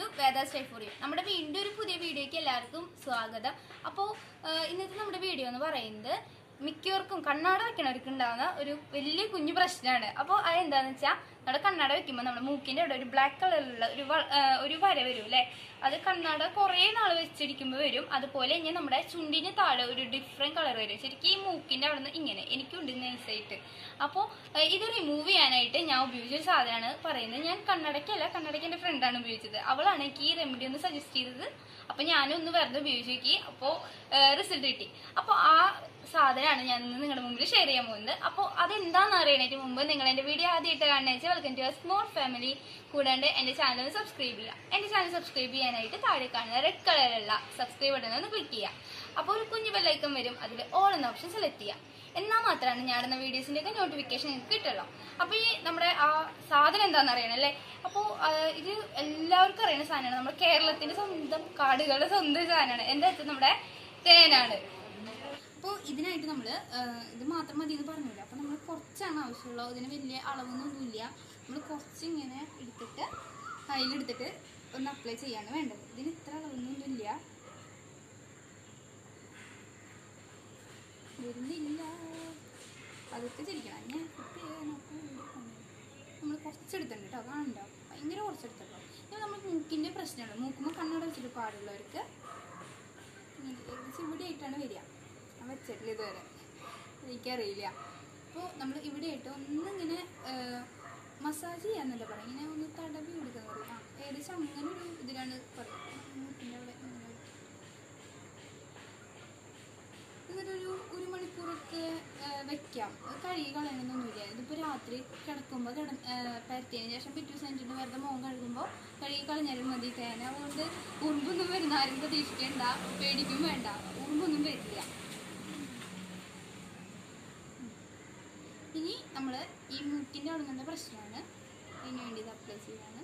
വേദ സ്റ്റൈഫോറിയ നമ്മുടെ വീണ്ടും ഒരു പുതിയ വീഡിയോയ്ക്ക് എല്ലാവർക്കും സ്വാഗതം അപ്പോൾ ഇന്നത്തെ നമ്മുടെ വീഡിയോ എന്ന് പറയുന്നത് മിക്കവർക്കും കണ്ണാട വെക്കണവർക്ക് ഉണ്ടാകുന്ന ഒരു വലിയ കുഞ്ഞു പ്രശ്നമാണ് അപ്പോൾ അതെന്താന്ന് വെച്ചാൽ നമ്മുടെ കണ്ണാട വെക്കുമ്പോൾ നമ്മുടെ മൂക്കിൻ്റെ അവിടെ ഒരു ബ്ലാക്ക് കളറിലുള്ള ഒരു വ- ആ, ഒരു വര വരും അല്ലേ അത് കണ്ണാട കുറേ നാൾ വെച്ചിരിക്കുമ്പോൾ വരും അതുപോലെ തന്നെ നമ്മുടെ ചുണ്ടിന് താഴെ ഒരു ഡിഫറെൻറ്റ് കളർ വരും ശരിക്കും ഈ മൂക്കിൻ്റെ അവിടെ നിന്ന് ഇങ്ങനെ എനിക്കുണ്ട് നൈസായിട്ട് അപ്പോൾ ഇത് റിമൂവ് ചെയ്യാനായിട്ട് ഞാൻ ഉപയോഗിച്ച ഒരു സാധനമാണ് പറയുന്നത് ഞാൻ കണ്ണടയ്ക്കല്ല കണ്ണടയ്ക്ക് എൻ്റെ ഫ്രണ്ടാണ് ഉപയോഗിച്ചത് അവളാണ് എനിക്ക് ഈ റെമഡി ഒന്ന് സജസ്റ്റ് ചെയ്തത് അപ്പോൾ ഞാനൊന്ന് വെറുതെ ഉപയോഗിച്ച് നോക്കി അപ്പോൾ റിസൾട്ട് കിട്ടി അപ്പോൾ ആ സാധനമാണ് ഞാൻ ഇന്ന് നിങ്ങളുടെ മുമ്പിൽ ഷെയർ ചെയ്യാൻ പോകുന്നത് അപ്പോൾ അതെന്താണെന്ന് അറിയണതിന് മുമ്പ് നിങ്ങൾ എൻ്റെ വീഡിയോ ആദ്യമായിട്ട് കാണുന്ന വെച്ചാൽ വെൽക്കം ടു സ്മോൾ ഫാമിലി കൂടാണ്ട് എൻ്റെ ചാനൽ സബ്സ്ക്രൈബ് ചെയ്യുക എൻ്റെ ചാനൽ സബ്സ്ക്രൈബ് ചെയ്യാനായിട്ട് താഴെ കാണുന്ന റെഡ് കളറിലുള്ള സബ്സ്ക്രൈബ് ബട്ടൺ ഒന്ന് ക്ലിക്ക് ചെയ്യുക അപ്പോൾ ഒരു കുഞ്ഞു ബെല്ലൈക്കൺ വരും അതിൽ ഓൾ എന്ന ഓപ്ഷൻ സെലക്ട് ചെയ്യുക എന്നാൽ മാത്രമാണ് ഞാൻ ഇടുന്ന വീഡിയോസിൻ്റെ ഒക്കെ നോട്ടിഫിക്കേഷൻ നിങ്ങൾക്ക് കിട്ടുള്ളൂ അപ്പോൾ ഈ നമ്മുടെ ആ സാധനം എന്താണെന്ന് അറിയണം അല്ലേ അപ്പോൾ ഇത് എല്ലാവർക്കും അറിയുന്ന സാധനമാണ് നമ്മുടെ കേരളത്തിന്റെ സ്വന്തം കാടുകളുടെ സ്വന്തം സാധനമാണ് എന്താ വെച്ചാൽ നമ്മുടെ തേനാണ് അപ്പോൾ ഇതിനായിട്ട് നമ്മൾ ഇത് മാത്രം മതി എന്ന് പറഞ്ഞില്ല അപ്പോൾ നമ്മൾ കുറച്ചാണ് ആവശ്യമുള്ളത് ഇതിന് വലിയ അളവൊന്നുമില്ല നമ്മൾ കുറച്ച് ഇങ്ങനെ എടുത്തിട്ട് കയ്യിലെടുത്തിട്ട് ഒന്ന് അപ്ലൈ ചെയ്യാണ് വേണ്ടത് ഇതിന് ഇത്ര അളവൊന്നുമില്ല വരുന്നില്ല അതൊക്കെ ചിരിക്കണം ഞാൻ നമ്മൾ കുറച്ചെടുത്തിട്ടുണ്ട് കേട്ടോ കാണണ്ടോ ഭയങ്കര കുറച്ചെടുത്തല്ലോ ഇനി നമ്മൾ മൂക്കിൻ്റെ പ്രശ്നമാണ് മൂക്കുമ്പോൾ കണ്ണട വെച്ചിട്ട് പാടുള്ളവർക്ക് ഏകദേശം ഇവിടെ ആയിട്ടാണ് വരിക ഞാൻ വെച്ചിട്ടില്ല ഇതുവരെ എനിക്കറിയില്ല അപ്പോൾ നമ്മൾ ഇവിടെ ആയിട്ട് ഒന്നിങ്ങനെ മസാജ് ചെയ്യാന്നല്ല പറയാം ഇങ്ങനെ ഒന്ന് തടവി കൊടുക്കാൻ പറയും ആ ഏകദേശം അങ്ങനെ ഒരു ഇതിലാണ് പറയുക മൂക്കിൻ്റെ അവിടെ ഇങ്ങനെ ഒരു എന്നിട്ടൊരു ഒരു മണിക്കൂറൊക്കെ ആ, വെക്കാം അത് കഴുകി കളയണമെന്നൊന്നുമില്ല ഇതിപ്പോൾ രാത്രി കിടക്കുമ്പോൾ കിട പരത്തിയതിന് ശേഷം പിറ്റേ ദിവസം കഴിഞ്ഞിട്ട് വെറുതെ മുഖം കഴുകുമ്പോൾ കഴുകി കളഞ്ഞാലും മതി തേന അതുകൊണ്ട് ഉറുമ്പൊന്നും വരുന്ന ആരും പ്രതീക്ഷിക്കേണ്ട പേടിക്കും വേണ്ട ഉറുമ്പൊന്നും വരില്ല ഇനി നമ്മൾ ഈ മൂക്കിൻ്റെ അടങ്ങുന്ന പ്രശ്നമാണ് അതിന് വേണ്ടി ഇത് അപ്ലൈ ചെയ്യാണ്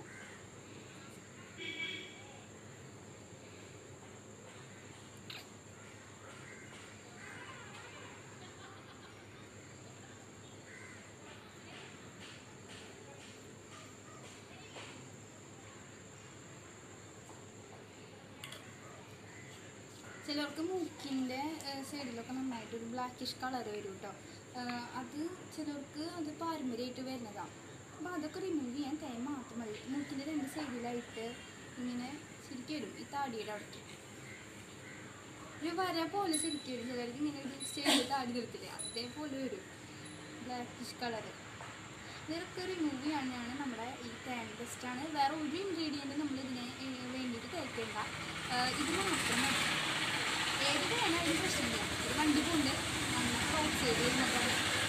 ചിലർക്ക് മൂക്കിൻ്റെ സൈഡിലൊക്കെ നന്നായിട്ട് ഒരു ബ്ലാക്കിഷ് കളർ വരും കേട്ടോ അത് ചിലർക്ക് അത് പാരമ്പര്യമായിട്ട് വരുന്നതാണ് അപ്പോൾ അതൊക്കെ റിമൂവ് ചെയ്യാൻ തേൻ മാത്രം മതി മൂക്കിൻ്റെ രണ്ട് സൈഡിലായിട്ട് ഇങ്ങനെ ശരിക്കും വരും ഈ താടിയുടെ അവിടേക്ക് ഒരു വര പോലെ ശരിക്കും വരും ചിലർക്ക് ഇങ്ങനെ ഒരു സ്റ്റേജിൽ താടി നിർത്തില്ലേ അതേപോലെ വരും ബ്ലാക്കിഷ് കളർ ഇതൊക്കെ റിമൂവ് ചെയ്യാനാണ് നമ്മുടെ ഈ തേൻ ബെസ്റ്റാണ് വേറെ ഒരു ഇൻഗ്രീഡിയൻറ്റ് നമ്മൾ ഇതിന് ഏഹ് വേണ്ടിയിട്ട് തേക്കേണ്ട ഏഹ് ഇത് മാത്രം മതി ഏത് വേണം അതിന് പ്രശ്നമില്ല ഒരു വണ്ടി കൊണ്ട് നമ്മൾ ക്രോസ് ചെയ്ത് വരുന്നതാണ്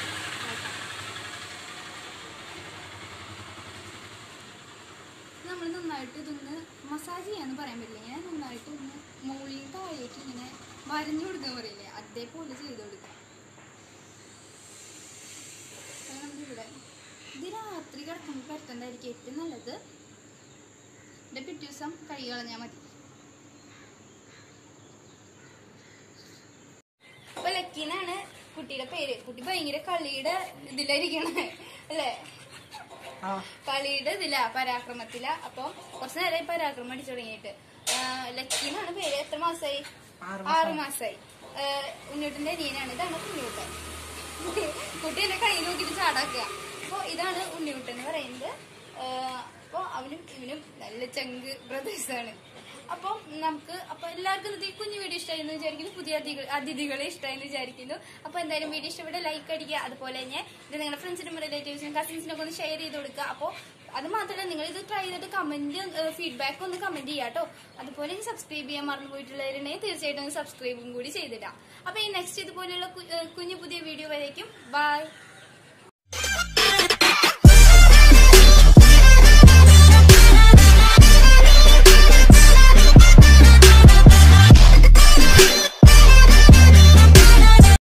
നമ്മൾ നന്നായിട്ട് ഇതൊന്ന് മസാജ് ചെയ്യാന്ന് പറയാൻ പറ്റില്ല ഇങ്ങനെ നന്നായിട്ട് ഒന്ന് മുകളിൽ താഴേക്ക് ഇങ്ങനെ വരഞ്ഞു കൊടുക്കാൻ പറയില്ലേ അതേപോലെ ചെയ്ത് കൊടുക്കാം അത് നമ്മളിവിടെ ഇത് രാത്രി കിടക്കുമ്പോൾ പരത്തണ്ടായിരിക്കും ഏറ്റവും നല്ലത് എൻ്റെ പിറ്റേ ദിവസം കൈ കളഞ്ഞാൽ മതി അപ്പൊ ലക്കീന്നാണ് കുട്ടിയുടെ പേര് കുട്ടി ഭയങ്കര കളിയുടെ ഇതിലായിരിക്കണേ അല്ലേ കളിയുടെ ഇതിലാ പരാക്രമത്തിലാ അപ്പം കുറച്ച് നേരമായി പരാക്രമം അടിച്ചു തുടങ്ങിയിട്ട് ലക്കീന്നാണ് പേര് എത്ര മാസമായി ആറ് മാസമായി ഉണ്ണിയോട്ടിന്റെ അനിയനാണ് ഇതാണ് ഉണ്ണിയോട്ടൻ കുട്ടി എന്നെ കൈ നോക്കിയിട്ട് ചാടാക്കുക അപ്പൊ ഇതാണ് ഉണ്ണിയോട്ടൻ എന്ന് പറയുന്നത് അപ്പോൾ അവനും ഇവനും നല്ല ചങ്ക് ബ്രദേഴ്സാണ് അപ്പം നമുക്ക് അപ്പൊ എല്ലാവർക്കും ഇത് ഈ കുഞ്ഞു വീഡിയോ ഇഷ്ടമായി എന്ന് വിചാരിക്കുന്നു പുതിയ അതിഥി- അതിഥികളെ ഇഷ്ടമായി എന്ന് വിചാരിക്കുന്നു അപ്പൊ എന്തായാലും വീഡിയോ ഇഷ്ടപ്പെട്ട ലൈക്ക് അടിക്കുക അതുപോലെ തന്നെ ഇത് നിങ്ങളുടെ ഫ്രണ്ട്സിനും റിലേറ്റീവ്സിനും കസിൻസിനൊക്കെ ഒന്ന് ഷെയർ ചെയ്ത് കൊടുക്കുക അപ്പോൾ അത് മാത്രമല്ല നിങ്ങൾ ഇത് ട്രൈ ചെയ്തിട്ട് കമന്റ് ഫീഡ്ബാക്ക് ഒന്ന് കമന്റ് ചെയ്യാം കേട്ടോ അതുപോലെ ഇനി സബ്സ്ക്രൈബ് ചെയ്യാൻ മറന്നു പോയിട്ടുള്ളവരുണ്ടെങ്കിൽ തീർച്ചയായിട്ടും സബ്സ്ക്രൈബും കൂടി ചെയ്തിടാം അപ്പൊ ഈ നെക്സ്റ്റ് ഇതുപോലെയുള്ള കു- ഏഹ് കുഞ്ഞു പുതിയ വീഡിയോ വരേക്കും ബൈ